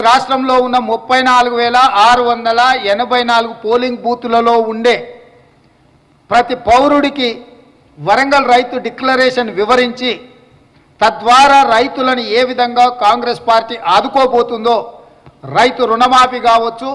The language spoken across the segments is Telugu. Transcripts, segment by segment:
రాష్ట్రంలో ఉన్న ముప్పై నాలుగు వేల ఆరు వందల ఎనభై నాలుగు పోలింగ్ బూతులలో ఉండే ప్రతి పౌరుడికి వరంగల్ రైతు డిక్లరేషన్ వివరించి తద్వారా రైతులను ఏ విధంగా కాంగ్రెస్ పార్టీ ఆదుకోబోతుందో రైతు రుణమాఫీ కావచ్చు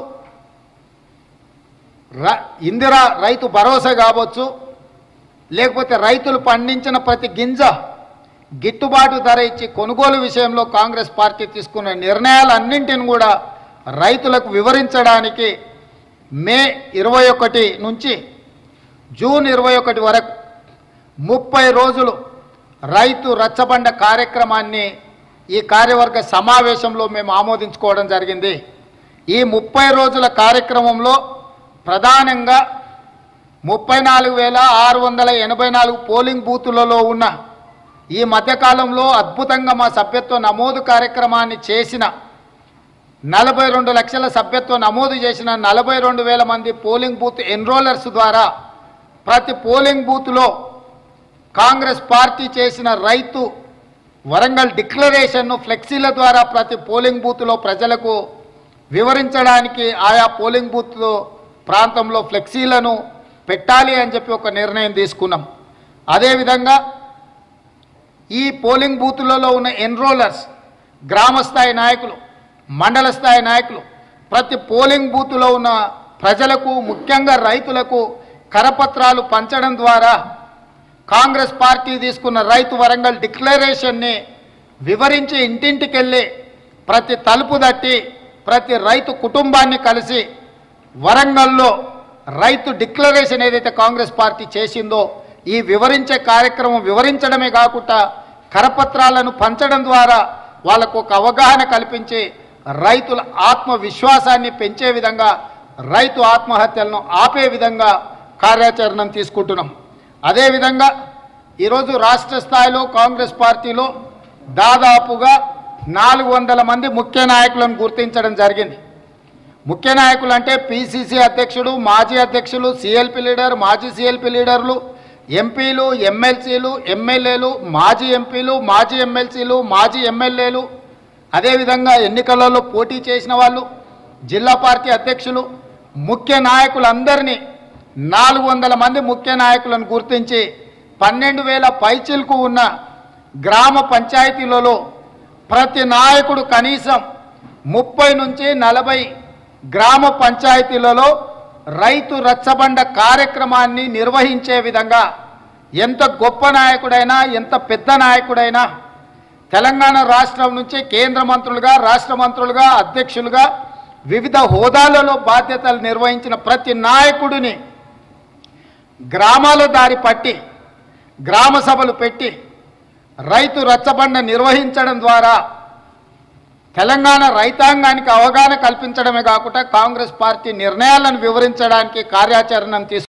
ర- ఇందిరా రైతు భరోసా కావచ్చు లేకపోతే రైతులు పండించిన ప్రతి గింజ గిట్టుబాటు ధర ఇచ్చి కొనుగోలు విషయంలో కాంగ్రెస్ పార్టీ తీసుకున్న నిర్ణయాలన్నింటిని కూడా రైతులకు వివరించడానికి మే ఇరవై ఒకటి నుంచి జూన్ ఇరవై ఒకటి వరకు ముప్పై రోజులు రైతు రచ్చబండ కార్యక్రమాన్ని ఈ కార్యవర్గ సమావేశంలో మేము ఆమోదించుకోవడం జరిగింది ఈ ముప్పై రోజుల కార్యక్రమంలో ప్రధానంగా ముప్పై నాలుగు వేల ఆరు వందల ఎనభై నాలుగు పోలింగ్ బూతులలో ఉన్న ఈ మధ్యకాలంలో అద్భుతంగా మా సభ్యత్వ నమోదు కార్యక్రమాన్ని చేసిన నలభై రెండు లక్షల సభ్యత్వ నమోదు చేసిన నలభై రెండు వేల మంది పోలింగ్ బూత్ ఎన్రోలర్స్ ద్వారా ప్రతి పోలింగ్ బూత్లో కాంగ్రెస్ పార్టీ చేసిన రైతు వరంగల్ డిక్లరేషన్ను ఫ్లెక్సీల ద్వారా ప్రతి పోలింగ్ బూత్లో ప్రజలకు వివరించడానికి ఆయా పోలింగ్ బూత్లో ప్రాంతంలో ఫ్లెక్సీలను పెట్టాలి అని చెప్పి ఒక నిర్ణయం తీసుకున్నాం అదేవిధంగా ఈ పోలింగ్ బూతులలో ఉన్న ఎన్రోలర్స్ గ్రామ స్థాయి నాయకులు మండల స్థాయి నాయకులు ప్రతి పోలింగ్ బూతులో ఉన్న ప్రజలకు ముఖ్యంగా రైతులకు కరపత్రాలు పంచడం ద్వారా కాంగ్రెస్ పార్టీ తీసుకున్న రైతు వరంగల్ డిక్లరేషన్ని వివరించి ఇంటింటికి వెళ్ళి ప్రతి తలుపు తట్టి ప్రతి రైతు కుటుంబాన్ని కలిసి వరంగల్లో రైతు డిక్లరేషన్ ఏదైతే కాంగ్రెస్ పార్టీ చేసిందో ఈ వివరించే కార్యక్రమం వివరించడమే కాకుండా కరపత్రాలను పంచడం ద్వారా వాళ్ళకు ఒక అవగాహన కల్పించి రైతుల ఆత్మవిశ్వాసాన్ని పెంచే విధంగా రైతు ఆత్మహత్యలను ఆపే విధంగా కార్యాచరణను తీసుకుంటున్నాం అదేవిధంగా ఈరోజు రాష్ట్ర స్థాయిలో కాంగ్రెస్ పార్టీలో దాదాపుగా నాలుగు వందల మంది ముఖ్య నాయకులను గుర్తించడం జరిగింది ముఖ్య నాయకులు అంటే పిసిసి అధ్యక్షుడు మాజీ అధ్యక్షులు సిఎల్పి లీడర్ మాజీ సిఎల్పి లీడర్లు ఎంపీలు ఎమ్మెల్సీలు ఎమ్మెల్యేలు మాజీ ఎంపీలు మాజీ ఎమ్మెల్సీలు మాజీ ఎమ్మెల్యేలు అదేవిధంగా ఎన్నికలలో పోటీ చేసిన వాళ్ళు జిల్లా పార్టీ అధ్యక్షులు ముఖ్య నాయకులందరినీ నాలుగు వందల మంది ముఖ్య నాయకులను గుర్తించి పన్నెండు వేల పైచిలకు ఉన్న గ్రామ పంచాయతీలలో ప్రతి నాయకుడు కనీసం ముప్పై నుంచి నలభై గ్రామ పంచాయతీలలో రైతు రచ్చబండ కార్యక్రమాన్ని నిర్వహించే విధంగా ఎంత గొప్ప నాయకుడైనా ఎంత పెద్ద నాయకుడైనా తెలంగాణ రాష్ట్రం నుంచి కేంద్ర మంత్రులుగా రాష్ట్ర మంత్రులుగా అధ్యక్షులుగా వివిధ హోదాలలో బాధ్యతలు నిర్వహించిన ప్రతి నాయకుడిని గ్రామాల దారి పట్టి గ్రామ సభలు పెట్టి రైతు రచ్చబండ నిర్వహించడం ద్వారా తెలంగాణ రైతాంగానికి అవగాహన కల్పించడమే కాకుండా కాంగ్రెస్ పార్టీ నిర్ణయాలను వివరించడానికి కార్యాచరణను తీసుకు